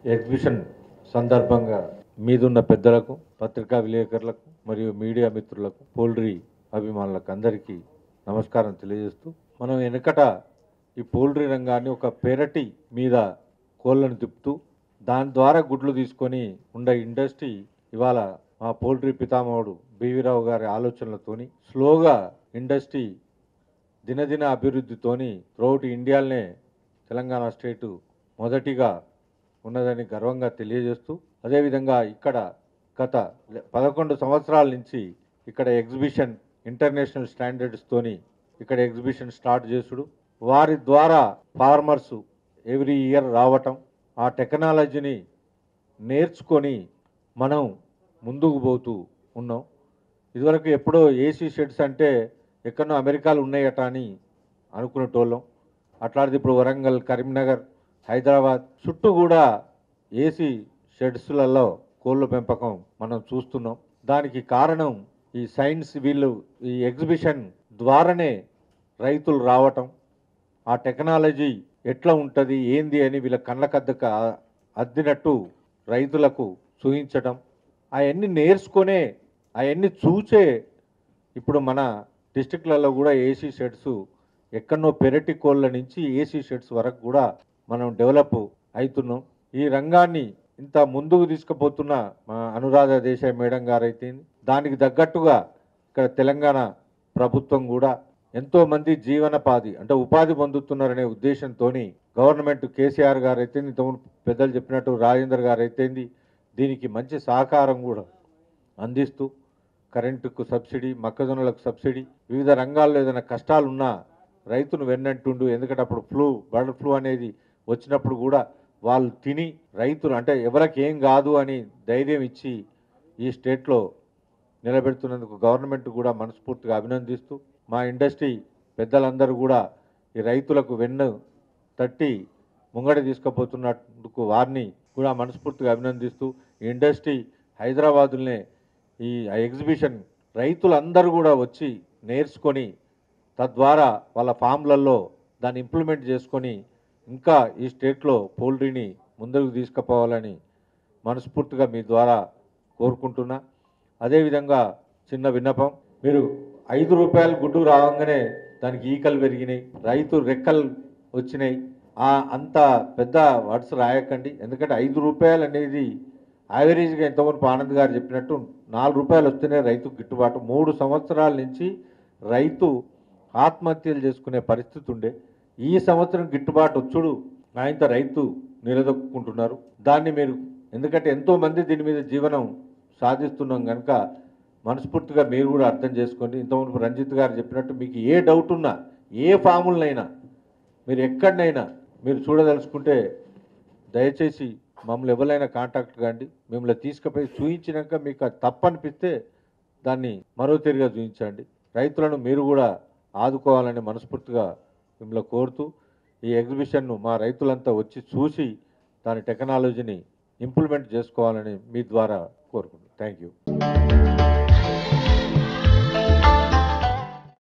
exhibition సందర్భంగా మీదున్న పెద్దలకు పత్రికా విలేకరులకు మరియు మీడియా మిత్రులకు పౌల్ట్రీ అభిమానులకు అందరికీ నమస్కారం తెలియజేస్తూ మనం వెనకట ఈ పౌల్ట్రీ రంగాన్ని ఒక పెరటి మీద కోళ్ళను తిప్పుతూ దాని ద్వారా గుడ్లు తీసుకొని ఉండే ఇండస్ట్రీ ఇవాళ మా పౌల్ట్రీ పితామహుడు బీవీరావు గారి ఆలోచనలతోని స్లోగా ఇండస్ట్రీ దినదిన అభివృద్ధితోని త్రౌట్ ఇండియాలోనే తెలంగాణ స్టేటు మొదటిగా ఉన్నదని గర్వంగా తెలియజేస్తూ అదేవిధంగా ఇక్కడ గత పదకొండు సంవత్సరాల నుంచి ఇక్కడ ఎగ్జిబిషన్ ఇంటర్నేషనల్ స్టాండర్డ్స్తోని ఇక్కడ ఎగ్జిబిషన్ స్టార్ట్ చేసుడు వారి ద్వారా ఫార్మర్స్ ఎవ్రీ ఇయర్ రావటం ఆ టెక్నాలజీని నేర్చుకొని మనం ముందుకు పోతూ ఉన్నాం ఇదివరకు ఎప్పుడో ఏసీ షెడ్స్ అంటే ఎక్కడో అమెరికాలు ఉన్నాయట అని అనుకునేటోళ్ళం అట్లాంటిది ఇప్పుడు వరంగల్ కరీంనగర్ హైదరాబాద్ చుట్టూ కూడా ఏసీ షెడ్స్లలో కోళ్ళ పెంపకం మనం చూస్తున్నాం దానికి కారణం ఈ సైన్స్ వీళ్ళు ఈ ఎగ్జిబిషన్ ద్వారానే రైతులు రావటం ఆ టెక్నాలజీ ఎట్లా ఉంటుంది ఏంది అని వీళ్ళ కళ్ళకద్దక అద్దినట్టు రైతులకు చూపించడం అవన్నీ నేర్చుకొనే అవన్నీ చూచే ఇప్పుడు మన డిస్టిక్లలో కూడా ఏసీ షెడ్స్ ఎక్కడనో పెరటి కోళ్ళ నుంచి ఏసీ షెడ్స్ వరకు కూడా మనం డెవలప్ అవుతున్నాం ఈ రంగాన్ని ఇంత ముందుకు తీసుకుపోతున్న మా అనురాధ దేశాయ్ మేడం గారైతే దానికి తగ్గట్టుగా ఇక్కడ తెలంగాణ ప్రభుత్వం కూడా ఎంతో మంది జీవనోపాధి అంటే ఉపాధి పొందుతున్నారనే ఉద్దేశంతో గవర్నమెంట్ కేసీఆర్ గారు అయితే ఇంతకుముందు పెద్దలు చెప్పినట్టు రాజేందర్ గారు అయితే దీనికి మంచి సహకారం కూడా అందిస్తూ కరెంటుకు సబ్సిడీ మొక్కజొన్నలకు సబ్సిడీ వివిధ రంగాల్లో ఏదైనా కష్టాలున్నా రైతును వెన్నంటుండు ఎందుకంటే అప్పుడు ఫ్లూ బర్డ్ ఫ్లూ అనేది వచ్చినప్పుడు కూడా వాళ్ళు తిని రైతులు అంటే ఎవరికి ఏం కాదు అని ధైర్యం ఇచ్చి ఈ స్టేట్లో నిలబెడుతున్నందుకు గవర్నమెంట్ కూడా మనస్ఫూర్తిగా అభినందిస్తూ మా ఇండస్ట్రీ పెద్దలందరూ కూడా ఈ రైతులకు వెన్ను తట్టి ముంగడి తీసుకుపోతున్నందుకు వారిని కూడా మనస్ఫూర్తిగా అభినందిస్తూ ఈ ఇండస్ట్రీ హైదరాబాదులోనే ఈ ఎగ్జిబిషన్ రైతులందరూ కూడా వచ్చి నేర్చుకొని తద్వారా వాళ్ళ ఫామ్లలో దాన్ని ఇంప్లిమెంట్ చేసుకొని ఇంకా ఈ స్టేట్లో పౌల్ట్రీని ముందుకు తీసుకుపోవాలని మనస్ఫూర్తిగా మీ ద్వారా కోరుకుంటున్నా అదేవిధంగా చిన్న విన్నపం మీరు ఐదు రూపాయలు గుడ్డు రావంగానే దానికి ఈకలు పెరిగినాయి రైతు రెక్కలు వచ్చినాయి ఆ అంత పెద్ద వర్డ్స్ రాయకండి ఎందుకంటే ఐదు రూపాయలు అనేది యావరేజ్గా ఎంతవరకు ఆనంద్ గారు చెప్పినట్టు నాలుగు రూపాయలు వస్తేనే రైతుకు గిట్టుబాటు మూడు సంవత్సరాల నుంచి రైతు ఆత్మహత్యలు చేసుకునే పరిస్థితి ఉండే ఈ సంవత్సరం గిట్టుబాటు వచ్చుడు ఆయనతో రైతు నిలదొక్కుంటున్నారు దాన్ని మీరు ఎందుకంటే ఎంతోమంది దీని మీద జీవనం సాధిస్తున్నాం కనుక మనస్ఫూర్తిగా మీరు కూడా అర్థం చేసుకోండి ఇంతకుముందు రంజిత్ గారు చెప్పినట్టు మీకు ఏ డౌట్ ఉన్నా ఏ ఫాములనైనా మీరు ఎక్కడనైనా మీరు చూడదలుచుకుంటే దయచేసి మమ్మల్ని ఎవరైనా కాంటాక్ట్ కాండి మిమ్మల్ని తీసుకుపోయి చూయించినాక మీకు అది తప్పనిపిస్తే దాన్ని మరో తిరిగా చూపించండి రైతులను మీరు కూడా ఆదుకోవాలని మనస్ఫూర్తిగా మిమ్మల్ని కోరుతూ ఈ ఎగ్జిబిషన్ను మా రైతులంతా వచ్చి చూసి దాని టెక్నాలజీని ఇంప్లిమెంట్ చేసుకోవాలని మీ ద్వారా కోరుకుంటున్నాను థ్యాంక్ యూ